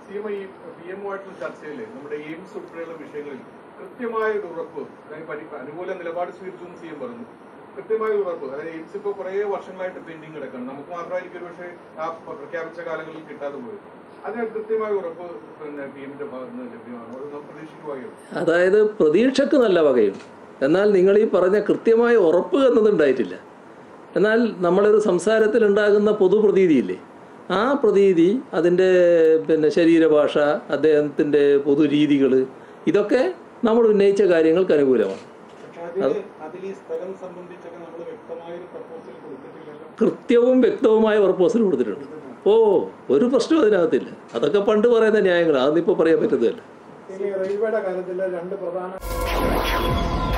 C M I P M ആയിട്ടുള്ള ചർച്ചയിൽ നമ്മുടെ എയിംസ് ഉൾപ്പെടെയുള്ള വിഷയങ്ങളിൽ കൃത്യമായ ഒരു ഉറപ്പ് അതായത് പരി- അനുകൂല നിലപാട് സ്വീകരിച്ചു എന്ന് സി എം പറഞ്ഞു കൃത്യമായ ഒരു ഉറപ്പ് അതായത് എയിംസ് ഇപ്പോൾ കുറേ വർഷങ്ങളായിട്ട് പെൻഡിങ് കിടക്കണം നമുക്ക് മാത്രമായിരിക്കും ഒരു പക്ഷേ ആ പ്രഖ്യാപിച്ച കാലങ്ങളിൽ കിട്ടാതെ പോയത് അതിന് കൃത്യമായ ഉറപ്പ് പിന്നെ പി എമ്മിന്റെ ഭാഗത്ത് നിന്ന് ലഭ്യമാണ് അത് നമുക്ക് പ്രതീക്ഷിക്കുവായോ അതായത് പ്രതീക്ഷക്ക് നല്ല വകയുണ്ട് എന്നാൽ നിങ്ങൾ ഈ പറഞ്ഞ കൃത്യമായ ഉറപ്പ് എന്നതുണ്ടായിട്ടില്ല എന്നാൽ നമ്മളൊരു സംസാരത്തിലുണ്ടാകുന്ന പൊതുപ്രതീതിയില്ലേ ആ പ്രതീതി അതിൻ്റെ പിന്നെ ശരീരഭാഷ അദ്ദേഹത്തിൻ്റെ പൊതുരീതികൾ ഇതൊക്കെ നമ്മൾ ഉന്നയിച്ച കാര്യങ്ങൾക്ക് അനുകൂലമാണ് പക്ഷെ അതിൽ അതിൽ ഈ സ്ഥലം സംബന്ധിച്ചൊക്കെ നമ്മൾ വ്യക്തമായ ഒരു പ്രപ്പോസൽ കൊടുത്തിട്ടില്ലല്ലോ കൃത്യവും വ്യക്തവുമായ പ്രപ്പോസൽ കൊടുത്തിട്ടുണ്ട് ഓ ഒരു പ്രശ്നവും അതിനകത്തില്ല അതൊക്കെ പണ്ട് പറയുന്ന ന്യായങ്ങൾ അതൊന്നും ഇപ്പോൾ പറയാൻ പറ്റുന്നതല്ല ഇനി റെയിൽവേയുടെ കാര്യത്തിൽ രണ്ട് പ്രധാന